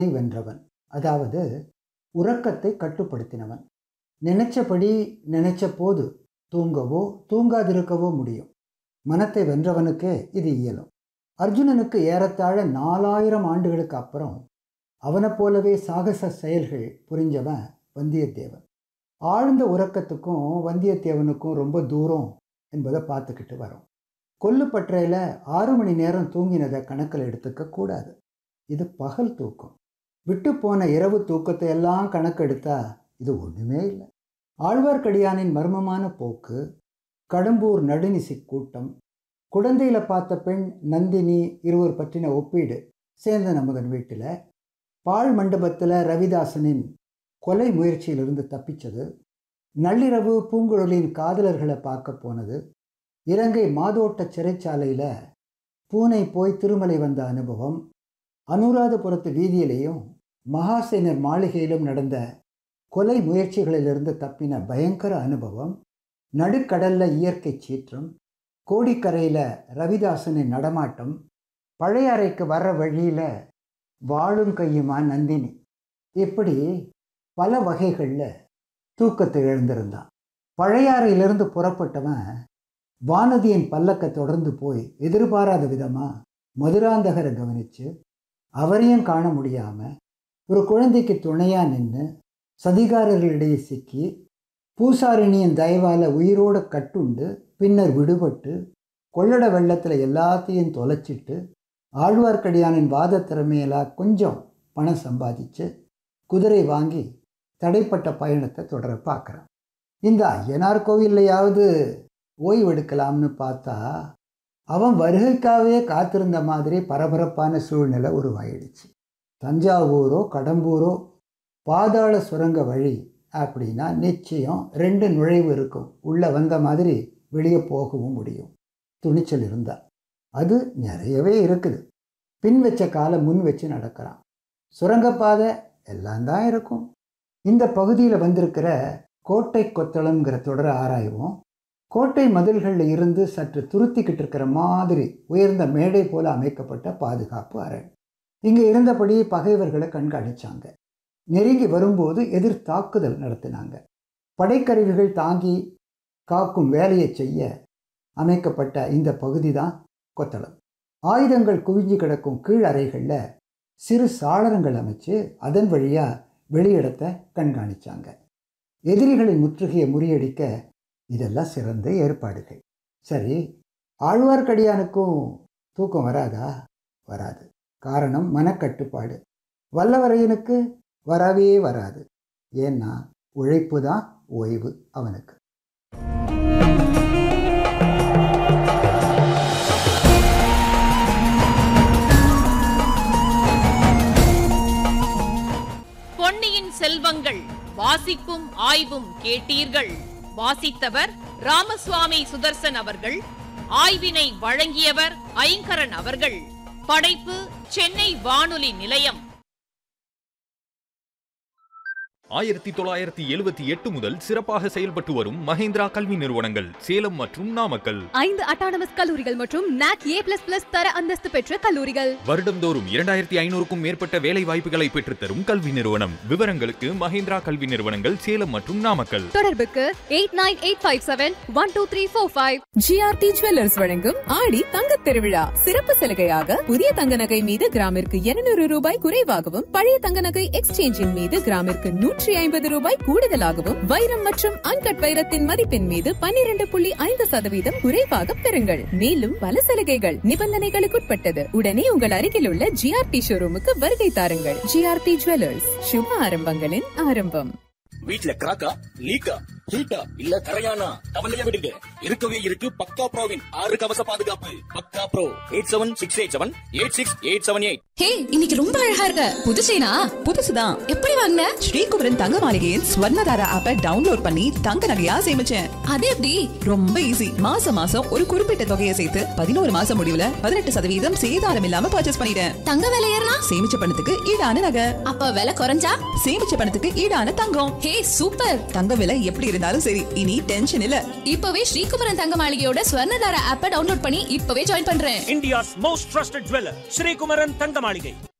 வென்றவன் அதாவது உறக்கத்தை கட்டுப்படுத்தினவன் நினைச்சபடி நினைச்ச போது தூங்கவோ தூங்காதிருக்கவோ முடியும் மனத்தை வென்றவனுக்கே இது இயலும் அர்ஜுனனுக்கு ஏறத்தாழ நாலாயிரம் ஆண்டுகளுக்கு அப்புறம் அவனைப் போலவே சாகச செயல்கள் புரிஞ்சவன் வந்தியத்தேவன் ஆழ்ந்த உறக்கத்துக்கும் வந்தியத்தேவனுக்கும் ரொம்ப தூரம் என்பதை பார்த்துக்கிட்டு வரோம் கொல்லுப்பற்றையில் ஆறு மணி நேரம் தூங்கினதை கணக்கில் எடுத்துக்க கூடாது இது பகல் தூக்கம் விட்டு போன இரவு தூக்கத்தை எல்லாம் கணக்கெடுத்தா இது ஒன்றுமே இல்லை ஆழ்வார்க்கடியானின் மர்மமான போக்கு கடம்பூர் நடுநிசி கூட்டம் குழந்தையில் பார்த்த பெண் நந்தினி இருவர் பற்றின ஒப்பீடு சேந்தன் அமுதன் வீட்டில் பாழ் மண்டபத்தில் ரவிதாசனின் கொலை முயற்சியிலிருந்து தப்பிச்சது நள்ளிரவு பூங்குழலின் காதலர்களை பார்க்க போனது இலங்கை மாதோட்ட சிறைச்சாலையில் பூனை போய் திருமலை வந்த அனுபவம் அனுராதபுரத்து வீதியிலேயும் மகாசேனர் மாளிகையிலும் நடந்த கொலை முயற்சிகளிலிருந்து தப்பின பயங்கர அனுபவம் நடுக்கடல்ல இயற்கை சீற்றம் கோடிக்கரையில் ரவிதாசனின் நடமாட்டம் பழைய அறைக்கு வர்ற வழியில் வாழும் கையுமா நந்தினி இப்படி பல வகைகளில் தூக்கத்தை இழந்திருந்தான் பழையாறையிலிருந்து புறப்பட்டவன் வானதியின் பல்லக்கை தொடர்ந்து போய் எதிர்பாராத விதமாக மதுராந்தகரை கவனித்து அவரையும் காண முடியாமல் ஒரு குழந்தைக்கு துணையாக நின்று சதிகாரர்களிடையே சிக்கி பூசாரிணியின் தயவால் உயிரோடு கட்டுண்டு பின்னர் விடுபட்டு கொள்ளட வெள்ளத்தில் எல்லாத்தையும் தொலைச்சிட்டு ஆழ்வார்க்கடியானின் வாத திறமையெல்லாம் கொஞ்சம் பணம் சம்பாதிச்சு குதிரை வாங்கி தடைப்பட்ட பயணத்தை தொடர பார்க்குறான் இந்த ஐயனார் கோவில்லையாவது ஓய்வெடுக்கலாம்னு பார்த்தா அவன் வருகைக்காகவே காத்திருந்த மாதிரி பரபரப்பான சூழ்நிலை உருவாயிடுச்சு தஞ்சாவூரோ கடம்பூரோ பாதாள சுரங்க வழி அப்படின்னா நிச்சயம் ரெண்டு நுழைவு இருக்கும் உள்ளே வந்த மாதிரி வெளியே போகவும் முடியும் துணிச்சல் இருந்தா அது நிறையவே இருக்குது பின் வச்ச காலை முன் வச்சு நடக்கிறான் சுரங்கப்பாதை எல்லாம் தான் இருக்கும் இந்த பகுதியில் வந்திருக்கிற கோட்டை கொத்தளம்ங்கிற தொடரை ஆராய்வோம் கோட்டை மதில்களில் இருந்து சற்று துருத்திக்கிட்டு இருக்கிற மாதிரி உயர்ந்த மேடை போல அமைக்கப்பட்ட பாதுகாப்பு அரண் இங்கே இருந்தபடி பகைவர்களை கண்காணிச்சாங்க நெருங்கி வரும்போது எதிர் தாக்குதல் நடத்தினாங்க படைக்கருவிகள் தாங்கி காக்கும் வேலையை செய்ய அமைக்கப்பட்ட இந்த பகுதி தான் கொத்தளம் ஆயுதங்கள் குவிஞ்சு கிடக்கும் கீழ் அறைகளில் சிறு சாளரங்கள் அமைச்சு அதன் வழியாக வெளியிடத்தை கண்காணிச்சாங்க எதிரிகளின் முற்றுகையை முறியடிக்க இதெல்லாம் சிறந்த ஏற்பாடுகள் சரி ஆழ்வார்க்கடியானுக்கும் தூக்கம் வராதா வராது காரணம் மனக்கட்டுப்பாடு வல்லவரையனுக்கு வரவே வராது ஏன்னா உழைப்பு தான் ஓய்வு அவனுக்கு பொன்னியின் செல்வங்கள் வாசிப்பும் ஆய்வும் கேட்டீர்கள் வாசித்தவர் ராமசுவாமி சுதர்சன் அவர்கள் ஆய்வினை வழங்கியவர் ஐங்கரன் அவர்கள் படைப்பு சென்னை வானொலி நிலையம் ஆயிரத்தி தொள்ளாயிரத்தி எழுபத்தி எட்டு முதல் சிறப்பாக செயல்பட்டு வரும் மஹேந்திரா கல்வி நிறுவனங்கள் சேலம் மற்றும் நாமக்கல் ஐந்து அட்டானமஸ் கல்லூரிகள் மற்றும் நாக் ஏ பிளஸ் பிளஸ் தர அந்தஸ்து பெற்ற கல்லூரிகள் வருடம்தோறும் இரண்டாயிரத்தி ஐநூறுக்கும் மேற்பட்ட வேலை வாய்ப்புகளை பெற்றுத்தரும் கல்வி நிறுவனம் விவரங்களுக்கு மஹேந்திரா கல்வி நிறுவனங்கள் சேலம் மற்றும் நாமக்கல் தொடர்புக்கு eight nine eight five seven one two three four five GRT jewellers வழங்கும் ஆடி தங்கத் திருவிழா சிறப்பு சலுகையாக புதிய தங்க நகை மீது கிராமிற்கு இருநூறு ரூபாய் குறைவாகவும் பழைய தங்க நகை எக்ஸ்சேஞ்சின் மீது கிராமிற்கு நூற்றி ஐம்பது ரூபாய் கூடுதலாகவும் வைரம் மற்றும் அன்கட் வைரத்தின் மதிப்பின் மீது பன்னிரண்டு புள்ளி ஐந்து சதவீதம் குறைவாக பெறுங்கள் மேலும் பல சலுகைகள் நிபந்தனைகளுக்குட்பட்டது உடனே உங்கள் அருகில் உள்ள ஜிஆர்டி ஷோரூமுக்கு வருகை தாருங்கள் ஜிஆர்டி ஜுவல்லர்ஸ் சுப ஆரம்பங்களின் ஆரம்பம் வீட்ல கிராக்கா லீக்கா ஹீட்டா இல்ல கரையானா கவலைய விடுங்க இருக்கவே இருக்கு பக்கா ப்ரோவின் ஆறு கவச பாதுகாப்பு பக்கா bro eight seven six eight seven eight six eight seven eight hey இன்னைக்கு ரொம்ப அழகா இருக்க புது செயினா புதுசுதான் எப்படி வாங்கின ஸ்ரீகுமரன் தங்க மாளிகையின் ஸ்வர்ணதாரா ஆப்பை டவுன்லோட் பண்ணி தங்க நகையா சேமிச்சேன் அது எப்படி ரொம்ப ஈஸி மாசம் மாசம் ஒரு குறிப்பிட்ட தொகையை சேர்த்து பதினோரு மாசம் முடிவுல பதினெட்டு சதவீதம் சேதாரம் இல்லாம பர்ச்சேஸ் பண்ணிட்டேன் தங்க விலை ஏறினா சேமிச்ச பணத்துக்கு ஈடான நகை அப்ப விலை குறைஞ்சா சேமிச்ச பணத்துக்கு ஈடான தங்கம் ஹே சூப்பர் தங்க விலை எப்படி இருந்தாலும் சரி இனி டென்ஷன் இல்ல இப்பவே ஸ்ரீகுமரன் தங்க மாளிகையோட ஸ்வர்ணதார ஆப்பை டவுன்லோட் பண்ணி இப்பவே ஜாயின் பண்றேன் India's most trusted jeweler, Sri Kumaran Tanga Malige.